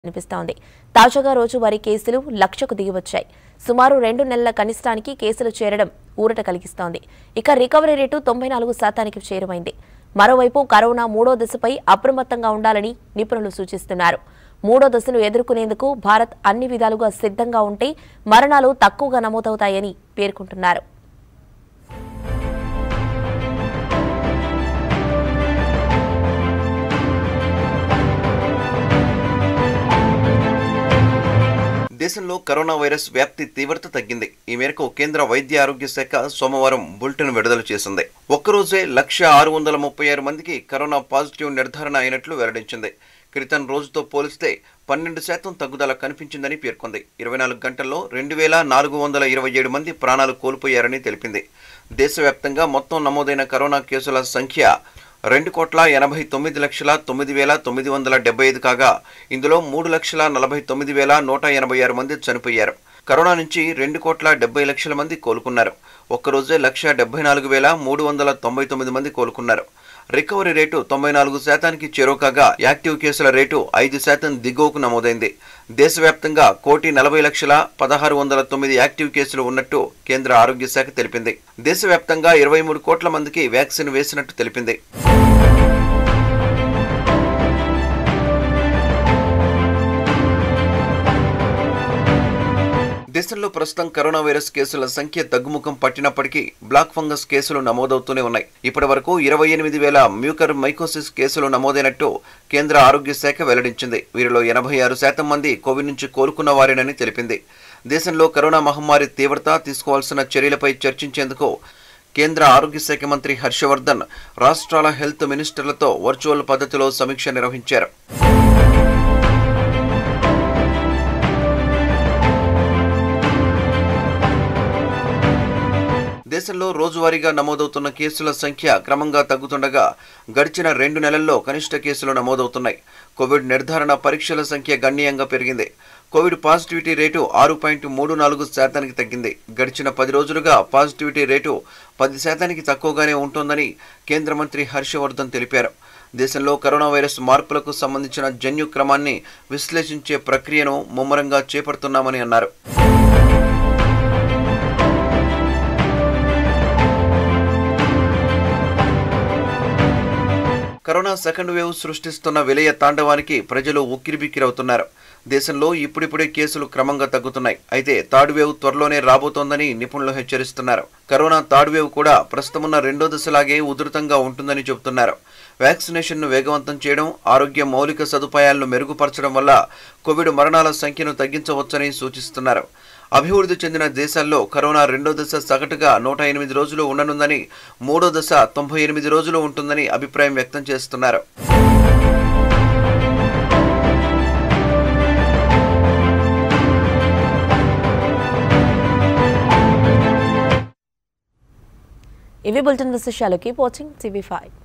అనిపిస్తోంది తాజాగా రోజువారీ కేసులు లక్షకు దిగివచ్చాయి సుమారు రెండు నెలల కనిష్టానికి కేసులు చేరడం ఊరట కలిగిస్తోంది ఇక రికవరీ రేటు తొంభై నాలుగు శాతానికి చేరువైంది మరోవైపు కరోనా మూడో దశపై అప్రమత్తంగా ఉండాలని నిపుణులు సూచిస్తున్నారు మూడో దశను ఎదుర్కొనేందుకు భారత్ అన్ని విధాలుగా సిద్ధంగా ఉంటే మరణాలు తక్కువగా నమోదవుతాయని పేర్కొంటున్నారు దేశంలో కరోనా వైరస్ వ్యాప్తి తీవ్రత తగ్గింది ఈ మేరకు కేంద్ర వైద్య ఆరోగ్య శాఖ సోమవారం బులెటిన్ విడుదల చేసింది ఒక్కరోజే లక్ష ఆరు వందల ముప్పై ఆరు మందికి కరోనా పాజిటివ్ నిర్ధారణ అయినట్లు వెల్లడించింది క్రితం రోజుతో పోలిస్తే పన్నెండు శాతం తగ్గుదల కనిపించిందని పేర్కొంది ఇరవై నాలుగు గంటల్లో రెండు వేల నాలుగు వందల ఇరవై ఏడు మంది ప్రాణాలు కోల్పోయారని తెలిపింది దేశవ్యాప్తంగా మొత్తం నమోదైన కరోనా కేసుల సంఖ్య రెండు కోట్ల ఎనభై తొమ్మిది లక్షల తొమ్మిది వేల తొమ్మిది వందల డెబ్బై ఐదు కాగా ఇందులో మూడు లక్షల నలభై తొమ్మిది వేల నూట ఎనభై ఆరు మంది చనిపోయారు కరోనా నుంచి రెండు కోట్ల డెబ్బై లక్షల మంది కోలుకున్నారు ఒక్కరోజే లక్ష డెబ్బై నాలుగు వేల మూడు వందల తొంభై తొమ్మిది మంది కోలుకున్నారు రికవరీ రేటు తొంభై నాలుగు శాతానికి చేరువకాగా యాక్టివ్ కేసుల రేటు ఐదు శాతం దిగువకు నమోదైంది దేశవ్యాప్తంగా కోటి నలభై లక్షల పదహారు వందల తొమ్మిది యాక్టివ్ కేసులు ఉన్నట్టు కేంద్ర ఆరోగ్య శాఖ తెలిపింది దేశవ్యాప్తంగా ఇరవై మూడు కోట్ల మందికి వ్యాక్సిన్ వేసినట్టు తెలిపింది దేశంలో ప్రస్తుతం కరోనా వైరస్ కేసుల సంఖ్య తగ్గుముఖం పట్టినప్పటికీ బ్లాక్ ఫంగస్ కేసులు నమోదవుతూనే ఉన్నాయి ఇప్పటి వరకు ఇరవై ఎనిమిది వేల మ్యూకర్ మైకోసిస్ కేసులు నమోదైనట్టు కేంద్ర ఆరోగ్య శాఖ వెల్లడించింది వీరిలో ఎనభై ఆరు శాతం మంది కోవిడ్ నుంచి కోలుకున్న వారేనని తెలిపింది దేశంలో కరోనా మహమ్మారి తీవ్రత తీసుకోవాల్సిన చర్యలపై చర్చించేందుకు కేంద్ర ఆరోగ్య శాఖ మంత్రి హర్షవర్ధన్ రాష్ట్రాల హెల్త్ మినిస్టర్లతో వర్చువల్ పద్ధతిలో సమీక్ష నిర్వహించారు దేశంలో రోజువారీగా నమోదవుతున్న కేసుల సంఖ్య క్రమంగా తగ్గుతుండగా గడిచిన రెండు నెలల్లో కనిష్ట కేసులు నమోదవుతున్నాయి కోవిడ్ నిర్ధారణ పరీక్షల సంఖ్య గణనీయంగా పెరిగింది కోవిడ్ పాజిటివిటీ రేటు ఆరు పాయింట్ మూడు నాలుగు శాతానికి తగ్గింది గడిచిన పది రోజులుగా పాజిటివిటీ రేటు పది శాతానికి తక్కువగానే ఉంటోందని కేంద్ర మంత్రి హర్షవర్ధన్ తెలిపారు దేశంలో కరోనా వైరస్ మార్పులకు సంబంధించిన జన్యు క్రమాన్ని విశ్లేషించే ప్రక్రియను ముమ్మరంగా చేపడుతున్నామని అన్నారు కరోనా సెకండ్ వేవ్ సృష్టిస్తున్న విలయ తాండవానికి ప్రజలు ఉక్కిరిబిక్కిరవుతున్నారు దేశంలో ఇప్పుడిప్పుడే కేసులు క్రమంగా తగ్గుతున్నాయి అయితే థర్డ్ వేవ్ త్వరలోనే రాబోతోందని నిపుణులు హెచ్చరిస్తున్నారు కరోనా థర్డ్ వేవ్ కూడా ప్రస్తుతమున్న రెండో దశలాగే ఉధృతంగా ఉంటుందని చెబుతున్నారు వ్యాక్సినేషన్ను వేగవంతం చేయడం ఆరోగ్య మౌలిక సదుపాయాలను మెరుగుపరచడం వల్ల కోవిడ్ మరణాల సంఖ్యను తగ్గించవచ్చని సూచిస్తున్నారు అభివృద్ధి చెందిన దేశాల్లో కరోనా రెండో దశ సగటుగా నూట ఎనిమిది రోజులు ఉండనుందని మూడో దశ తొంభై ఎనిమిది రోజులు ఉంటుందని అభిప్రాయం వ్యక్తం చేస్తున్నారు ఇవి బులెటిన్ విశేషాలకి వాచింగ్ టీవీ ఫైవ్